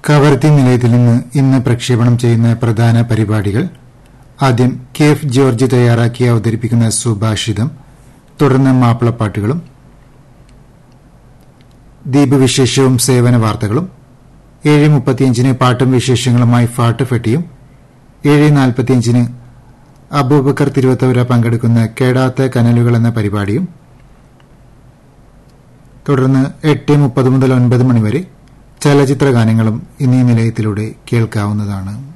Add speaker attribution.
Speaker 1: കവർത്തി നിലയത്തിൽ നിന്ന് ഇന്ന് പ്രക്ഷേപണം ചെയ്യുന്ന പ്രധാന പരിപാടികൾ ആദ്യം കെ എഫ് ജോർജ് തയ്യാറാക്കി അവതരിപ്പിക്കുന്ന സുഭാഷിതം തുടർന്ന് മാപ്പിളപ്പാട്ടുകളും ദീപവിശേഷവും സേവന വാർത്തകളും ഏഴ് മുപ്പത്തിയഞ്ചിന് പാട്ടും വിശേഷങ്ങളുമായി ഫാട്ട് ഫെട്ടിയും ഏഴ് നാൽപ്പത്തിയഞ്ചിന് അബൂബക്കർ തിരുവത്തവര പങ്കെടുക്കുന്ന കേടാത്ത കനലുകൾ എന്ന പരിപാടിയും തുടർന്ന് എട്ട് മുപ്പത് മുതൽ ഒൻപത് മണിവരെ ചലച്ചിത്ര ഗാനങ്ങളും ഇന്നീ നിലയത്തിലൂടെ കേൾക്കാവുന്നതാണ്